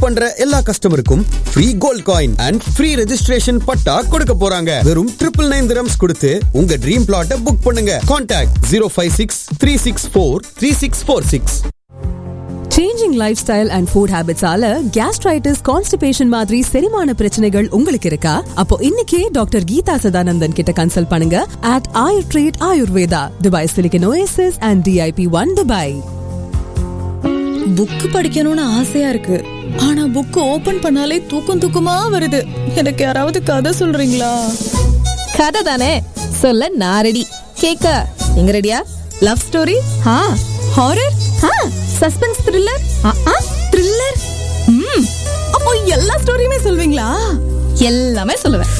பண்ற எல்லா கஸ்டமருக்கும் free gold coin and free registration patta கொடுக்க போறாங்க வெறும் ட்ரிபிள் நைன் திரம்ஸ் கொடுத்து உங்க ட்ரீம் பிளாட்டை புக் பண்ணுங்க contact zero five six three six four three six four six changing lifestyle and food ஹேபிட்ஸால கேஸ்ட்ரைட்டிஸ் கான்ஸ்டிபேஷன் மாதிரி செரிமான பிரச்சனைகள் உங்களுக்கு இருக்கா அப்போ இன்னைக்கே டாக்டர் கீதா சதானந்தன் கிட்ட கன்சல்ட் பண்ணுங்க at Ayur treat Ayurveda Dubai silicon oasis and DIP one Dubai book படிக்கணும்னு ஆசையா இருக்கு ஆனா புக் ஓபன் பண்ணாலே தூக்கம் தூக்கமா வருது எனக்கு யாராவது கதை சொல்றீங்களா கதை தானே சொல்ல நான் ரெடி கேக்க நீங்க ரெடியா லவ் ஸ்டோரி ஆ ஹாரர் ஆ சஸ்பென்ஸ் த்ரில்லர் ஆ த்ரில்லர் ம் அப்போ எல்லா ஸ்டோரியுமே சொல்வீங்களா எல்லாமே சொல்லுவேன்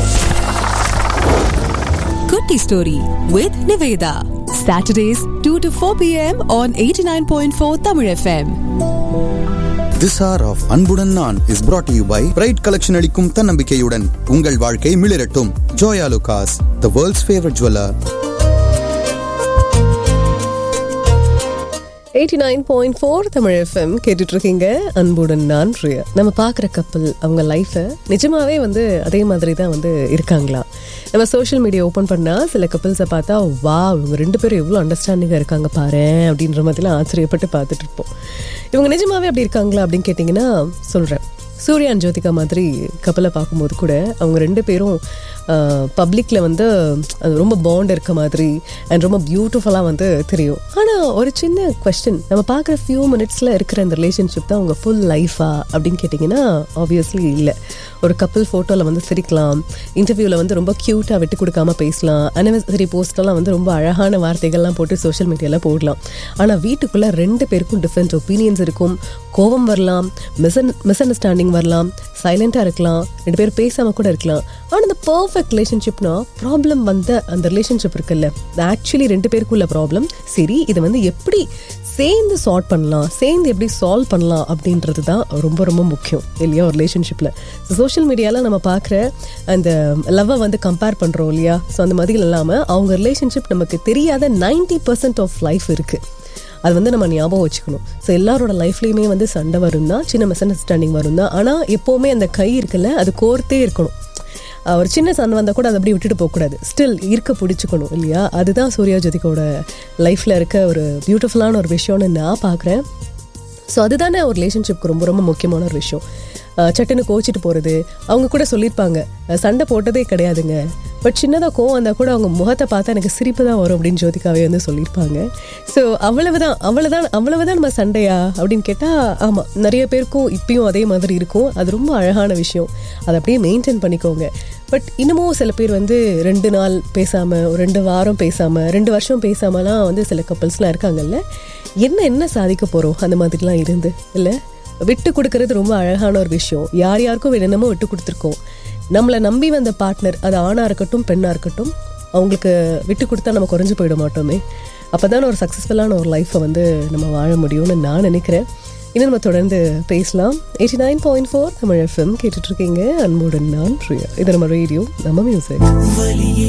குட்டி story with Nivetha Saturdays two to four PM on eighty nine point four Tamil FM this are of அன்புடன் நான் is brought to you by pride collection அளிக்கும் தன்னம்பிக்கையுடன் உங்கள் வாழ்க்கை மிளிரட்டும் Joyalukkas the world's favourite jeweller eighty nine point four Tamil FM கேட்டுட்டு இருக்கீங்க அன்புடன் நான் பிரியா நம்ம பார்க்குற கப்பல் அவங்க லைஃப்பை நிஜமாவே வந்து அதே மாதிரி தான் வந்து இருக்காங்களா நம்ம சோஷியல் மீடியா ஓப்பன் பண்ணால் சில கப்பல்ஸை பார்த்தா வா இவங்க ரெண்டு பேரும் எவ்வளோ அண்டர்ஸ்டாண்டிங்காக இருக்காங்க பாரு அப்படின்ற மாதிரிலாம் ஆச்சரியப்பட்டு பார்த்துட்டு இருப்போம் இவங்க நிஜமாவே அப்படி இருக்காங்களா அப்படின்னு கேட்டிங்கன்னா சொல்கிறேன் சூர்யா அண்ட் ஜோதிகா மாதிரி கப்பலை பார்க்கும்போது கூட அவங்க ரெண்டு பேரும் பப்ளிக்கில் வந்து அது ரொம்ப பாண்ட் இருக்க மாதிரி அண்ட் ரொம்ப பியூட்டிஃபுல்லாக வந்து தெரியும் ஆனால் ஒரு சின்ன கொஸ்டின் நம்ம பார்க்குற ஃபியூ மினிட்ஸில் இருக்கிற அந்த ரிலேஷன்ஷிப் தான் அவங்க ஃபுல் லைஃபா அப்படின்னு கேட்டிங்கன்னா ஆப்வியஸ்லி இல்லை ஒரு கப்பல் ஃபோட்டோவில் வந்து சிரிக்கலாம் இன்டர்வியூவில் வந்து ரொம்ப க்யூட்டாக விட்டு கொடுக்காம பேசலாம் அனிவர்சரி போஸ்டெல்லாம் வந்து ரொம்ப அழகான வார்த்தைகள்லாம் போட்டு சோஷியல் மீடியாவில் போடலாம் ஆனால் வீட்டுக்குள்ளே ரெண்டு பேருக்கும் டிஃப்ரெண்ட் ஒப்பீனியன்ஸ் இருக்கும் கோபம் வரலாம் மிஸ் மிஸ் அண்டர்ஸ்டாண்டிங் வரலாம் சைலண்ட்டாக இருக்கலாம் ரெண்டு பேரும் பேசாமல் கூட இருக்கலாம் ஆனால் இந்த பர்ஃபெக்ட் ரிலேஷன்ஷிப்னா ப்ராப்ளம் வந்த அந்த ரிலேஷன்ஷிப் இருக்குல்ல ஆக்சுவலி ரெண்டு பேருக்குள்ள ப்ராப்ளம் சரி இதை வந்து எப்படி சேர்ந்து சார்ட் பண்ணலாம் சேர்ந்து எப்படி சால்வ் பண்ணலாம் அப்படின்றது தான் ரொம்ப ரொம்ப முக்கியம் இல்லையா ஒரு ரிலேஷன்ஷிப்பில் சோஷியல் மீடியாவில் நம்ம பார்க்குற அந்த லவ்வை வந்து கம்பேர் பண்ணுறோம் இல்லையா ஸோ அந்த மாதிரி இல்லாமல் அவங்க ரிலேஷன்ஷிப் நமக்கு தெரியாத நைன்டி பர்சன்ட் ஆஃப் லைஃப் இருக்குது அது வந்து நம்ம ஞாபகம் வச்சுக்கணும் ஸோ எல்லாரோட லைஃப்லேயுமே வந்து சண்டை வரும் தான் சின்ன மிஸ் அண்டர்ஸ்டாண்டிங் வரும் தான் ஆனால் எப்போவுமே அந்த கை இருக்குல்ல அது கோர்த்தே இருக்கணும் அஹ் ஒரு சின்ன சண்டை வந்தால் கூட அதை அப்படியே விட்டுட்டு போகக்கூடாது ஸ்டில் இருக்க பிடிச்சிக்கணும் இல்லையா அதுதான் சூர்யா ஜோதிகாவோட லைஃப்பில் இருக்க ஒரு பியூட்டிஃபுல்லான ஒரு விஷயம்னு நான் பார்க்குறேன் ஸோ அதுதானே ஒரு ரிலேஷன்ஷிப்க்கு ரொம்ப ரொம்ப முக்கியமான ஒரு விஷயம் அஹ் சட்டுன்னு கோச்சிட்டு போகிறது அவங்க கூட சொல்லியிருப்பாங்க அஹ் சண்டை போட்டதே கிடையாதுங்க பட் சின்னதாக கோவம் வந்தால் கூட அவங்க முகத்தை பார்த்தா எனக்கு சிரிப்பு தான் வரும் அப்படின்னு ஜோதிகாவே வந்து சொல்லியிருப்பாங்க ஸோ அவ்வளவுதான் அவ்வளவுதான் அவ்வளவுதான் நம்ம சண்டையா அப்படின்னு கேட்டால் ஆமாம் நிறைய பேருக்கும் இப்பயும் அதே மாதிரி இருக்கும் அது ரொம்ப அழகான விஷயம் அதை அப்படியே மெயின்டைன் பண்ணிக்கோங்க பட் இன்னமும் சில பேர் வந்து ரெண்டு நாள் பேசாமல் ரெண்டு வாரம் பேசாமல் ரெண்டு வருஷம் பேசாமலாம் வந்து சில கப்பல்ஸ்லாம் இருக்காங்கல்ல என்ன என்ன சாதிக்க போகிறோம் அந்த மாதிரிலாம் இருந்து இல்லை விட்டு கொடுக்கறது ரொம்ப அழகான ஒரு விஷயம் யார் யாருக்கும் என்னென்னமோ விட்டு கொடுத்துருக்கோம் நம்மளை நம்பி வந்த பார்ட்னர் அது ஆணாக இருக்கட்டும் பெண்ணாக இருக்கட்டும் அவங்களுக்கு விட்டு கொடுத்தா நம்ம குறைஞ்சு போயிட மாட்டோமே அப்போ தானே ஒரு சக்ஸஸ்ஃபுல்லான ஒரு லைஃப்பை வந்து நம்ம வாழ முடியும்னு நான் நினைக்கிறேன் இன்னும் நம்ம தொடர்ந்து பேசலாம் eighty nine point four Tamil FM கேட்டுட்ருக்கீங்க அன்புடன் நான் பிரியா இது நம்ம ரேடியோ நம்ம மியூசிக்